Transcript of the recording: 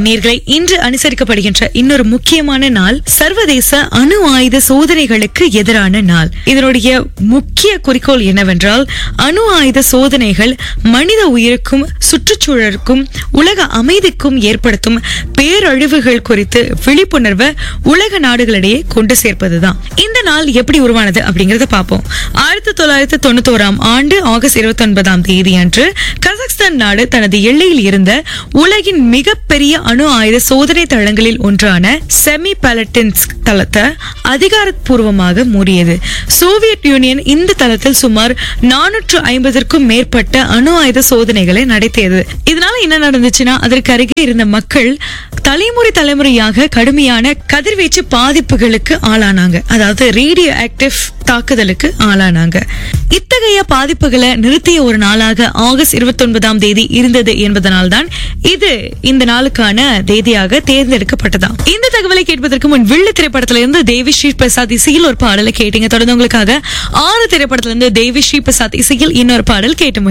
நேர்களை இன்று அனுசரிக்கப்படுகின்ற இன்னொரு முக்கியமான நாள் சர்வதேச அணு ஆயுத சோதனைகளுக்கு எதிரான நாள் இதனுடைய முக்கிய குறிக்கோள் என்னவென்றால் அணு ஆயுத சோதனைகள் மனித உயிருக்கும் சுற்றுச்சூழலுக்கும் உலக அமைதிக்கும் ஏற்படுத்தும் பேரழிவுகள் குறித்து விழிப்புணர்வை உலக நாடுகளிடையே கொண்டு சேர்ப்பதுதான் இந்த நாள் எப்படி உருவானது அப்படிங்கறத பார்ப்போம் ஆயிரத்தி தொள்ளாயிரத்தி தொண்ணூத்தோராம் ஆண்டு ஆகஸ்ட் இருபத்தி ஒன்பதாம் தேதி அன்று கசக்ஸ்தான் நாடு தனது எல்லையில் இருந்த உலகின் மிகப்பெரிய அணு ஆயுத சோதனை தளங்களில் ஒன்றான செமி பாலட்டின்ஸ்க் தளத்தை அதிகாரப்பூர்வமாக மூடியது சோவியத் யூனியன் இந்த தளத்தில் சுமார் நானூற்று ஐம்பதற்கும் மேற்பட்ட அணு ஆயுத சோதனைகளை நடத்தியது இதனால என்ன நடந்துச்சுன்னா அதற்கு அருகே இருந்த மக்கள் தலைமுறை தலைமுறையாக கடுமையான கதிர்வீச்சு பாதிப்புகளுக்கு ஆளானாங்க அதாவது ரேடியோ ஆக்டிவ் தாக்குதலுக்கு ஆளானாங்க இத்தகைய பாதிப்புகளை நிறுத்திய ஒரு நாளாக ஆகஸ்ட் இருபத்தி ஒன்பதாம் தேதி இருந்தது என்பதனால்தான் இது இந்த நாளுக்கான தேதியாக தேர்ந்தெடுக்கப்பட்டதாம் இந்த தகவலை கேட்பதற்கு முன் வில்லு திரைப்படத்துல இருந்து தேவி ஸ்ரீ பிரசாத் இசையில் ஒரு பாடலை கேட்டீங்க தொடர்ந்து உங்களுக்காக ஆறு திரைப்படத்துல இருந்து தேவி ஸ்ரீ பிரசாத் இசையில் இன்னொரு பாடல் கேட்டு